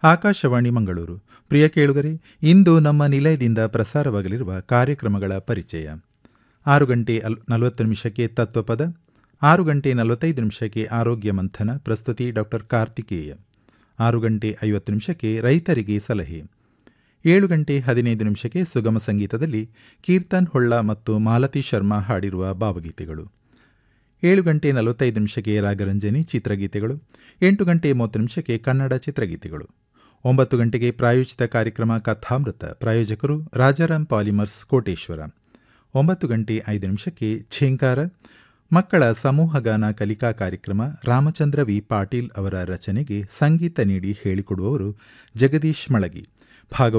ಆಕಾಶವಾಣಿ ಮಂಗಳೂರು ಪ್ರಿಯ ಕೇಳುಗರೆ ಇಂದು ನಮ್ಮ ನಿಲಯದಿಂದ ಪ್ರಸಾರವಾಗಲಿರುವ ಕಾರ್ಯಕ್ರಮಗಳ ಪರಿಚಯ ಆರು ಗಂಟೆ ಅಲ್ ನಲವತ್ತು ನಿಮಿಷಕ್ಕೆ ತತ್ವಪದ ಆರು ಗಂಟೆ ನಲವತ್ತೈದು ನಿಮಿಷಕ್ಕೆ ಆರೋಗ್ಯ ಮಂಥನ ಪ್ರಸ್ತುತಿ ಡಾಕ್ಟರ್ ಕಾರ್ತಿಕೇಯ ಆರು ಗಂಟೆ ಐವತ್ತು ನಿಮಿಷಕ್ಕೆ ರೈತರಿಗೆ ಸಲಹೆ ಏಳು ಗಂಟೆ ಹದಿನೈದು ನಿಮಿಷಕ್ಕೆ ಸುಗಮ ಸಂಗೀತದಲ್ಲಿ ಕೀರ್ತನ್ ಹೊಳ್ಳ ಮತ್ತು ಮಾಲತಿ ಶರ್ಮಾ ಹಾಡಿರುವ ಭಾವಗೀತೆಗಳು ಏಳು ಗಂಟೆ ನಲವತ್ತೈದು ನಿಮಿಷಕ್ಕೆ ರಾಗರಂಜನಿ ಚಿತ್ರಗೀತೆಗಳು ಎಂಟು ಗಂಟೆ ಮೂವತ್ತು ನಿಮಿಷಕ್ಕೆ ಕನ್ನಡ ಚಿತ್ರಗೀತೆಗಳು ಒಂಬತ್ತು ಗಂಟೆಗೆ ಪ್ರಾಯೋಜಿತ ಕಾರ್ಯಕ್ರಮ ಕಥಾಮೃತ ಪ್ರಾಯೋಜಕರು ರಾಜಾರಾಮ್ ಪಾಲಿಮರ್ಸ್ ಕೋಟೇಶ್ವರ ಒಂಬತ್ತು ಗಂಟೆ ಐದು ನಿಮಿಷಕ್ಕೆ ಛೇಂಕಾರ ಮಕ್ಕಳ ಸಮೂಹಗಾನ ಕಲಿಕಾ ಕಾರ್ಯಕ್ರಮ ರಾಮಚಂದ್ರ ವಿ ಪಾಟೀಲ್ ಅವರ ರಚನೆಗೆ ಸಂಗೀತ ನೀಡಿ ಹೇಳಿಕೊಡುವವರು ಜಗದೀಶ್ ಮಳಗಿ ಭಾಗವ